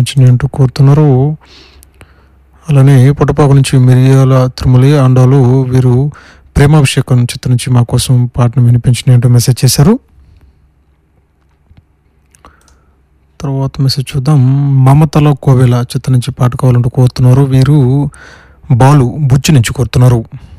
వినిపించండి అంటూ కోరుతున్నారు అలానే పుట్టపాకు నుంచి మిరియాల తిరుమలి అండాలు వీరు ప్రేమాభిషేకం చిత్రం నుంచి మా కోసం పాటను వినిపించండి అంటూ మెసేజ్ చేశారు తర్వాత మెసేజ్ చూద్దాం మమతలో కోవెల చిత్రం నుంచి పాట కావాలంటూ కోరుతున్నారు వీరు బాలు బుజ్జి నుంచి కోరుతున్నారు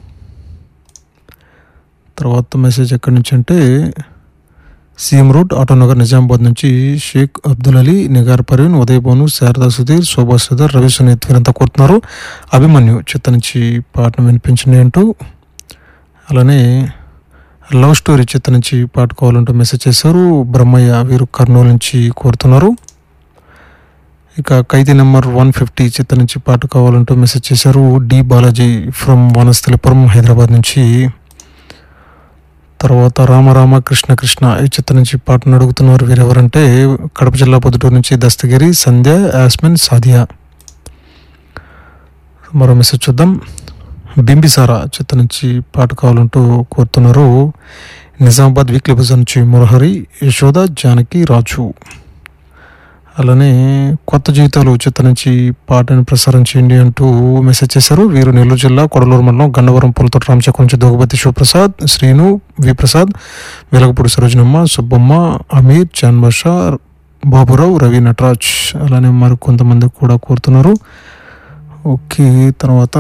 తర్వాత మెసేజ్ ఎక్కడి నుంచి అంటే సీఎం రోడ్ ఆటోనగర్ నిజామాబాద్ నుంచి షేక్ అబ్దుల్ అలీ నిగార్ పర్వీన్ ఉదయ్ భాను శారదా సుధీర్ శోభా సుధీర్ రవి సునీత్ వీరంతా కోరుతున్నారు అభిమన్యు చిత్త నుంచి పాటను వినిపించండి అంటూ అలానే లవ్ స్టోరీ చిత్త నుంచి పాట కావాలంటూ మెసేజ్ చేశారు బ్రహ్మయ్య వీరు కర్నూలు నుంచి కోరుతున్నారు ఇక ఖైదీ నెంబర్ వన్ ఫిఫ్టీ చిత్త నుంచి పాట కావాలంటూ మెసేజ్ చేశారు డి బాలాజీ ఫ్రమ్ వనస్థలిపురం హైదరాబాద్ నుంచి తర్వాత రామరామ కృష్ణ కృష్ణ ఈ చిత్రం నుంచి పాటను అడుగుతున్నారు వీరెవరంటే కడప జిల్లా పొద్దుటూరు నుంచి దస్తగిరి సంధ్య యాస్మిన్ సాదియా మరో మెసేజ్ చూద్దాం బింబిసారా చిత్రం నుంచి పాట కావాలంటూ కోరుతున్నారు నిజామాబాద్ వీక్లీ బజార్ నుంచి మురహరి యశోద జానకి రాజు అలానే కొత్త జీవితాలు చిత్రం నుంచి పాటను ప్రసారం చేయండి అంటూ మెసేజ్ చేశారు వీరు నెల్లూరు జిల్లా కొడలూరు మండలం గన్నవరం పొలతోట రామచక్రం నుంచి దోగపతి శివప్రసాద్ శ్రీను వి ప్రసాద్ వెలగపూడి సరోజనమ్మ సుబ్బమ్మ అమీర్ చాన్ బాషా బాబురావు రవి నటరాజ్ అలానే మరి కొంతమంది కూడా కోరుతున్నారు ఓకే తర్వాత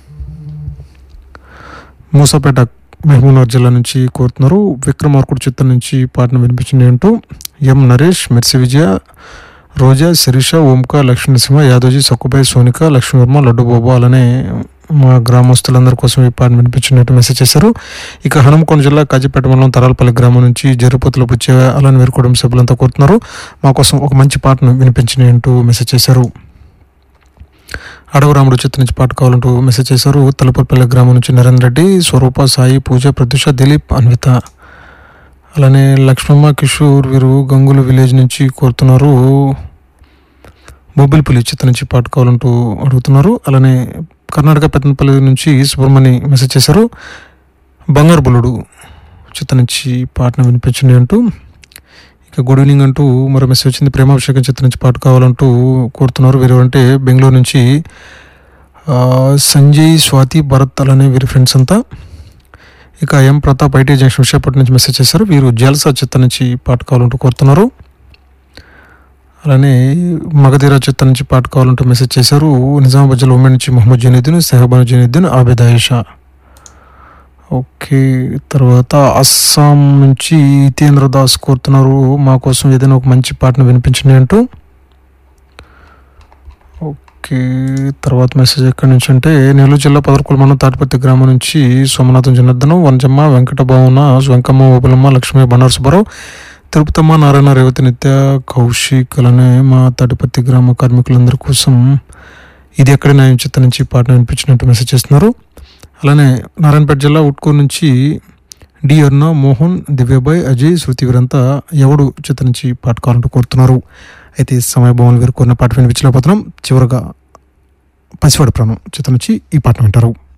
మూసాపేట మహబూబ్నగర్ జిల్లా నుంచి కోరుతున్నారు విక్రమార్కుడు చిత్రం నుంచి పాటను వినిపించండి అంటూ ఎం నరేష్ మెర్సి విజయ రోజా శిరీష ఓంక లక్ష్మీ నరసింహ యాదవ్జీ సక్కుబాయి సోనిక లక్ష్మీవర్మ లడ్డు బాబు అలానే మా గ్రామస్తులందరి కోసం ఈ పాటను వినిపించినట్టు మెసేజ్ చేశారు ఇక హనుమకొండ జిల్లా కాజీపేట మండలం తరాలపల్లి గ్రామం నుంచి జరుపతుల పుచ్చే అలానే వీరి కుటుంబ సభ్యులంతా కోరుతున్నారు మా కోసం ఒక మంచి పాటను వినిపించండి అంటూ మెసేజ్ చేశారు అడవరాముడు చిత్ర నుంచి పాట కావాలంటూ మెసేజ్ చేశారు తలుపుపల్లి గ్రామం నుంచి నరేంద్ర రెడ్డి స్వరూప సాయి పూజ ప్రత్యూష దిలీప్ అన్విత అలానే లక్ష్మమ్మ కిషోర్ వీరు గంగులు విలేజ్ నుంచి కోరుతున్నారు బొబ్బిలిపల్లి చిత్ర నుంచి పాట కావాలంటూ అడుగుతున్నారు అలానే కర్ణాటక పెద్దపల్లి నుంచి సుబ్రహ్మణ్య మెసేజ్ చేశారు బంగారు బుల్లుడు చిత్ర నుంచి పాటను వినిపించండి అంటూ ఇక గుడ్ ఈవినింగ్ అంటూ మరో మెసేజ్ వచ్చింది ప్రేమాభిషేకం చిత్రం నుంచి పాట కావాలంటూ కోరుతున్నారు వీరు అంటే బెంగళూరు నుంచి ఆ, సంజయ్ స్వాతి భరత్ అలానే వీరి ఫ్రెండ్స్ అంతా ఇక M Pratap IT junction Visakhapatnam నుంచి మెసేజ్ చేశారు వీరు జల్సా చిత్రం నుంచి పాట కావాలంటూ కోరుతున్నారు అలానే మగధీర చిత్రం నుంచి పాట కావాలంటూ మెసేజ్ చేశారు నిజామాబాద్ జిల్లా ఉమెన్ నుంచి మొహమ్మద్ జనీద్దీన్ సెహబాన్ జనీద్దీన్ ఆబిద్ ఆయేషా ఓకే తర్వాత అస్సాం నుంచి హితేంద్ర దాస్ కోరుతున్నారు మా కోసం ఏదైనా ఒక మంచి పాటను వినిపించండి అంటూ ఓకే తర్వాత మెసేజ్ ఎక్కడి నుంచి అంటే నెల్లూరు జిల్లా పదర్కొల మండలం తాటిపత్తి గ్రామం నుంచి సోమనాథం జనార్దనం వనజమ్మ వెంకట భావన వెంకమ్మ ఓబులమ్మ లక్ష్మీ బండారు సుబ్బారావు తిరుపతమ్మ నారాయణ రేవతి నిత్య కౌశిక్ అలానే మా తాటిపత్తి గ్రామ కార్మికులందరి కోసం ఇది ఎక్కడ న్యాయం చిత్త నుంచి పాటను వినిపించినట్టు మెసేజ్ చేస్తున్నారు అలానే నారాయణపేట జిల్లా ఉట్కూరు నుంచి డి అరుణ మోహన్ దివ్యబాయ్ అజయ్ శృతి వీరంతా ఎవడు చిత్ర నుంచి పాట కావాలంటూ కోరుతున్నారు అయితే సమయభావం వీరు కోరిన పాట వినిపించలేకపోతున్నాం చివరగా పసివాడి ప్రాణం చిత్ర నుంచి ఈ పాటను వింటారు